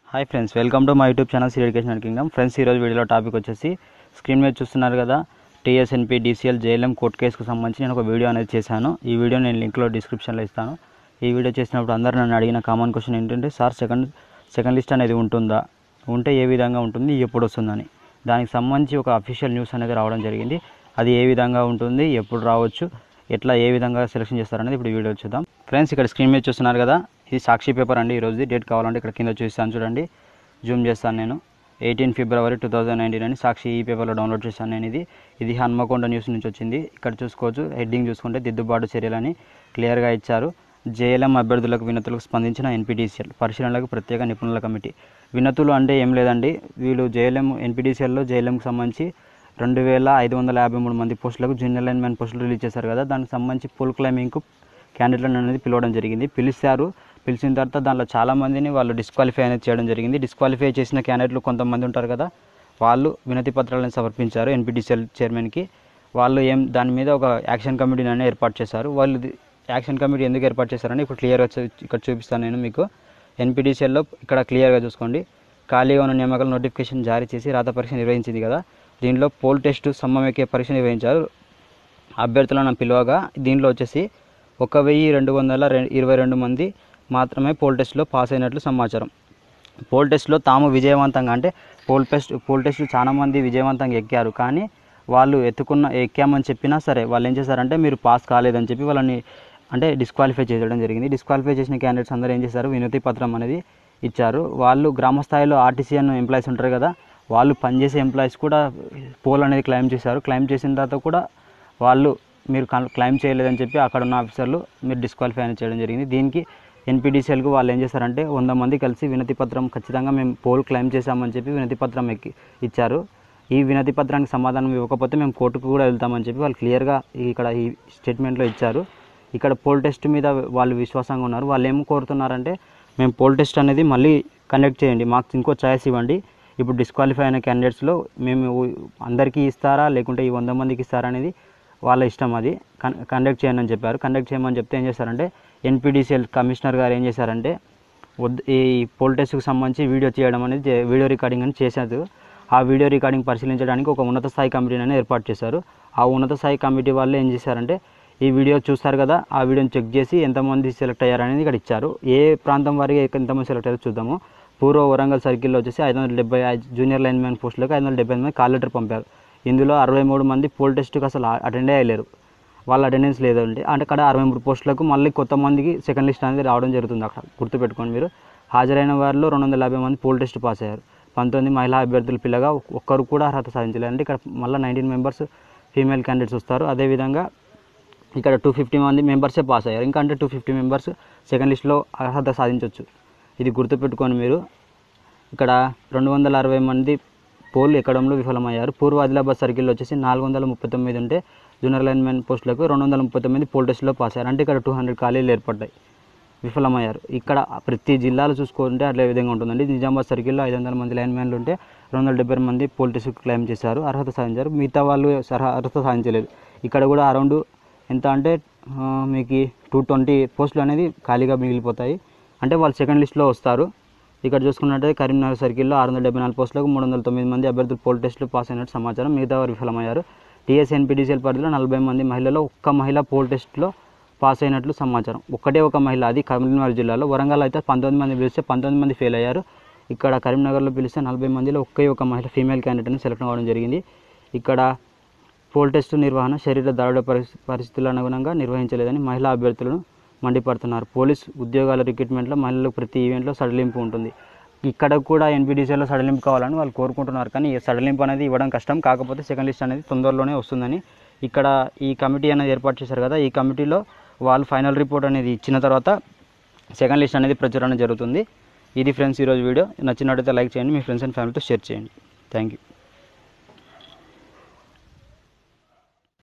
hi friends welcome to my YouTube channel C education kingdom friends ఈరోజు వీడియోలో topic వచ్చేసి screen మీద చూస్తున్నారు కదా టీఎస్ఎన్పి డిసిఎల్ జేఎల్ఎం కోర్ట్ కేసుకు సంబంధించి నేను ఒక వీడియో అనేది చేశాను ఈ వీడియో నేను లింక్లో డిస్క్రిప్షన్లో ఇస్తాను ఈ వీడియో చేసినప్పుడు అందరూ నన్ను అడిగిన కామన్ క్వశ్చన్ ఏంటంటే సార్ సెకండ్ సెకండ్ లిస్ట్ అనేది ఉంటుందా ఉంటే ఏ విధంగా ఉంటుంది ఎప్పుడు వస్తుందని దానికి సంబంధించి ఒక అఫీషియల్ న్యూస్ అనేది రావడం జరిగింది అది ఏ విధంగా ఉంటుంది ఎప్పుడు రావచ్చు ఎట్లా ఏ విధంగా సెలెక్షన్ చేస్తారనేది ఇప్పుడు ఈ వీడియో చూద్దాం ఫ్రెండ్స్ ఇక్కడ స్క్రీన్ మీద చూస్తున్నారు కదా ఇది సాక్షి పేపర్ అండి ఈరోజు డేట్ కావాలంటే ఇక్కడ కింద చూస్తాను చూడండి జూమ్ చేస్తాను నేను eighteen February two thousand nineteen అని సాక్షి ఈ పేపర్లో డౌన్లోడ్ చేశాను నేను ఇది ఇది హన్మకొండ న్యూస్ నుంచి వచ్చింది ఇక్కడ చూసుకోవచ్చు హెడ్డింగ్ చూసుకుంటే దిద్దుబాటు చర్యలని క్లియర్గా ఇచ్చారు జేఎల్ఎం అభ్యర్థులకు వినతులకు స్పందించిన ఎన్పిటిసిఎల్ పరిశీలనలకు ప్రత్యేక నిపుణుల కమిటీ వినతులు అంటే ఏం లేదండి వీళ్ళు జేఎల్ఎం ఎన్పిటిసిఎల్లో జేఎల్ఎంకి సంబంధించి రెండు వేల ఐదు వందల యాభై మూడు మంది పోస్టులకు జూనియర్ లైన్ మ్యాన్ పోస్టులు రిలీజ్ చేశారు కదా దానికి సంబంధించి ఫుల్ క్లైమింగ్కు క్యాండిడేట్లను అనేది పిలవడం జరిగింది పిలిచారు పిలిచిన తర్వాత దాంట్లో చాలామందిని వాళ్ళు డిస్క్వాలిఫై అనేది చేయడం జరిగింది డిస్క్వాలిఫై చేసిన క్యాండిడేట్లు కొంతమంది ఉంటారు కదా వాళ్ళు వినతి పత్రాలను సమర్పించారు ఎన్పిటిసిఎల్ చైర్మన్కి వాళ్ళు ఏం దాని మీద ఒక యాక్షన్ కమిటీని అనేది ఏర్పాటు చేశారు వాళ్ళు ఇది- యాక్షన్ కమిటీ ఎందుకు ఏర్పాటు చేశారని ఇప్పుడు క్లియర్గా చూ- ఇక్కడ చూపిస్తాను నేను మీకు ఎన్పిటిసిఎల్లో ఇక్కడ క్లియర్గా చూసుకోండి ఖాళీగా ఉన్న నియామకాల నోటిఫికేషన్ జారీ చేసి రాత పరీక్ష నిర్వహించింది కదా దీనిలో పోల్ టెస్ట్ సమ్మమెక్కే పరీక్ష నిర్వహించారు అభ్యర్థులను పిలువగా దీనిలో వచ్చేసి ఒక వెయ్యి రెండు వందల రె- ఇరవై రెండు మంది మాత్రమే పోల్ టెస్ట్లో పాస్ అయినట్లు సమాచారం పోల్ టెస్ట్లో తాము విజయవంతంగా అంటే పోల్ టెస్ట్ పోల్ టెస్ట్లో చాలా మంది విజయవంతంగా ఎక్కారు కానీ వాళ్ళు ఎత్తుకున్న ఎక్కామని చెప్పినా సరే వాళ్ళు ఏం చేశారంటే మీరు పాస్ కాలేదని చెప్పి వాళ్ళని అంటే డిస్క్వాలిఫై చేయడం జరిగింది డిస్క్వాలిఫై చేసిన క్యాండిడేట్స్ అందరూ ఏం చేశారు వినతి పత్రం అనేది ఇచ్చారు వాళ్ళు గ్రామ స్థాయిలో ఆర్టీసీఎన్ ఎంప్లాయీస్ ఉంటారు కదా వాళ్ళు పనిచేసే ఎంప్లాయీస్ కూడా పోల్ అనేది క్లెయిమ్ చేశారు క్లెయిమ్ చేసిన తర్వాత కూడా వాళ్ళు మీరు కన్- క్లెయిమ్ చేయలేదని చెప్పి అక్కడ ఉన్న ఆఫీసర్లు మీరు డిస్క్వాలిఫై అనేది చేయడం జరిగింది దీనికి ఎన్పిడిసిఎల్కు వాళ్ళు ఏం చేశారంటే వంద మంది కలిసి వినతి పత్రం ఖచ్చితంగా మేము పోల్ క్లెయిమ్ చేశామని చెప్పి వినతి పత్రం ఎక్కి ఇచ్చారు ఈ వినతి పత్రానికి సమాధానం ఇవ్వకపోతే మేము కోర్టుకు కూడా వెళ్తామని చెప్పి వాళ్ళు క్లియర్గా ఇక్కడ ఈ స్టేట్మెంట్లో ఇచ్చారు ఇక్కడ పోల్ టెస్ట్ మీద వాళ్ళు విశ్వాసంగా ఉన్నారు వాళ్ళు ఏం కోరుతున్నారంటే మేము పోల్ టెస్ట్ అనేది మళ్ళీ కండక్ట్ చేయండి మాకు ఇంకో ఛాయిస్ ఇవ్వండి ఇప్పుడు డిస్క్వాలిఫై అయిన క్యాండిడేట్స్లో మేము అందరికీ ఇస్తారా లేకుంటే ఈ వంద మందికి ఇస్తారా అనేది వాళ్ళ ఇష్టం అది కన్ కండక్ట్ చేయండి అని చెప్పారు కండక్ట్ చేయమని చెప్తే ఏం చేశారంటే ఎన్పిడిసిఎల్ కమిషనర్ గారు ఏం చేశారంటే వద్దు ఈ పోల్ టెస్ట్కి సంబంధించి వీడియో తీయడం అనేది చే- వీడియో రికార్డింగ్ అని చేశారు ఆ వీడియో రికార్డింగ్ పరిశీలించడానికి ఒక ఉన్నత స్థాయి కమిటీని అనేది ఏర్పాటు చేశారు ఆ ఉన్నత స్థాయి కమిటీ వాళ్ళు ఏం చేశారంటే ఈ వీడియో చూస్తారు కదా ఆ వీడియోని చెక్ చేసి ఎంతమంది సెలెక్ట్ అయ్యారనేది ఇక్కడ ఇచ్చారు ఏ ప్రాంతం వారికి ఎంతమంది సెలెక్ట్ అయ్యారో చూద్దాము పూర్వ వరంగల్ సర్కిల్లో వచ్చేసి ఐదు వందల డెబ్బై జూనియర్ లైన్ మ్యాన్ పోస్టులకు ఐదు వందల డెబ్బై మంది కాల్ లెటర్ పంపారు ఇందులో అరవై మూడు మంది పోల్ టెస్ట్కి అసలు అటెండ్ అయ్యలేరు వాళ్ళ అటెండెన్స్ లేదండి అంటే అక్కడ అరవై మూడు పోస్టులకు మళ్ళీ కొత్త మందికి సెకండ్ లిస్ట్ అనేది రావడం జరుగుతుంది అక్కడ గుర్తుపెట్టుకోండి మీరు హాజరైన వారిలో రెండు వందల యాభై మంది పోల్ టెస్ట్ పాస్ అయ్యారు పంతొమ్మిది మహిళా అభ్యర్థుల పిల్లగా ఒక్కరు కూడా అర్హత సాధించలేదు అంటే ఇక్కడ మళ్ళీ నైన్టీన్ మెంబర్స్ ఫీమేల్ క్యాండిడేట్స్ వస్తారు అదేవిధంగా ఇక్కడ టూ ఫిఫ్టీ మంది మెంబర్సే పాస్ అయ్యారు ఇంకా అంటే టూ ఫిఫ్టీ మెంబర్స్ సెకండ్ లిస్ట్లో అర్హత సాధించవచ్చు ఇది గుర్తుపెట్టుకొని మీరు ఇక్కడ రెండు వందల అరవై మంది పోల్ ఎక్కడంలో విఫలమయ్యారు పూర్వ ఆదిలాబాద్ సర్కిల్లో వచ్చేసి నాలుగు వందల ముప్పై తొమ్మిది ఉంటే జూనియర్ లైన్మెన్ పోస్టులకు రెండు వందల ముప్పై తొమ్మిది పోల్ టెస్ట్లో పాస్ అయ్యారు అంటే ఇక్కడ టూ హండ్రెడ్ ఖాళీలు ఏర్పడ్డాయి విఫలమయ్యారు ఇక్కడ ప్రతి జిల్లాలో చూసుకుంటే అట్లా ఈ విధంగా ఉంటుందండి నిజామాబాద్ సర్కిల్లో ఐదు వందల మంది లైన్మెన్లు ఉంటే రెండు వందల డెబ్బై మంది పోల్ టెస్ట్ క్లెయిమ్ చేశారు అర్హత సాధించారు మిగతా వాళ్ళు సర- అర్హత సాధించలేదు ఇక్కడ కూడా అరౌండ్ ఎంత అంటే ఆ, మీకు టూ ట్వంటీ పోస్టులు అనేది ఖాళీగా మిగిలిపోతాయి అంటే వాళ్ళు సెకండ్ లిస్ట్లో వస్తారు ఇక్కడ చూసుకున్నట్టయితే కరీంనగర్ సర్కిల్లో ఆరు వందల డెబ్బై నాలుగు పోస్టులకు మూడు వందల తొమ్మిది మంది అభ్యర్థులు పోల్ టెస్టులు పాస్ అయినట్టు సమాచారం మిగతా వారు విఫలమయ్యారు టీఎస్ఎన్పిడిసిఎల్ పరిధిలో నలభై మంది మహిళల్లో ఒక్క మహిళ పోల్ టెస్ట్లో పాస్ అయినట్లు సమాచారం ఒక్కటే ఒక మహిళ అది కరీంనగర్ జిల్లాలో వరంగల్ అయితే పంతొమ్మిది మంది పిలిస్తే పంతొమ్మిది మంది ఫెయిల్ అయ్యారు ఇక్కడ కరీంనగర్లో పిలిస్తే నలభై మందిలో ఒకే ఒక మహిళ ఫీమేల్ క్యాండిడేట్ని సెలెక్ట్ అవ్వడం జరిగింది ఇక్కడ పోల్ టెస్ట్ నిర్వహణ శరీర దారుడ పరిస్థి పరిస్థితుల అనుగుణంగా నిర్వహించలేదని మహిళా అభ్యర్థులను మండిపడుతున్నారు పోలీస్ ఉద్యోగాల రిక్రూట్మెంట్లో మహిళలకు ప్రతి ఈవెంట్లో సడలింపు ఉంటుంది ఇక్కడ కూడా ఎన్పిడిసిలో సడలింపు కావాలని వాళ్ళు కోరుకుంటున్నారు కానీ ఈ సడలింపు అనేది ఇవ్వడం కష్టం కాకపోతే సెకండ్ లిస్ట్ అనేది తొందరలోనే వస్తుందని ఇక్కడ ఈ కమిటీ అనేది ఏర్పాటు చేశారు కదా ఈ కమిటీలో వాళ్ళు ఫైనల్ రిపోర్ట్ అనేది ఇచ్చిన తర్వాత సెకండ్ లిస్ట్ అనేది ప్రచురణ జరుగుతుంది ఇది ఫ్రెండ్స్ ఈరోజు వీడియో నచ్చినట్టయితే లైక్ చేయండి మీ ఫ్రెండ్స్ అండ్ ఫ్యామిలీతో షేర్ చేయండి థ్యాంక్ యూ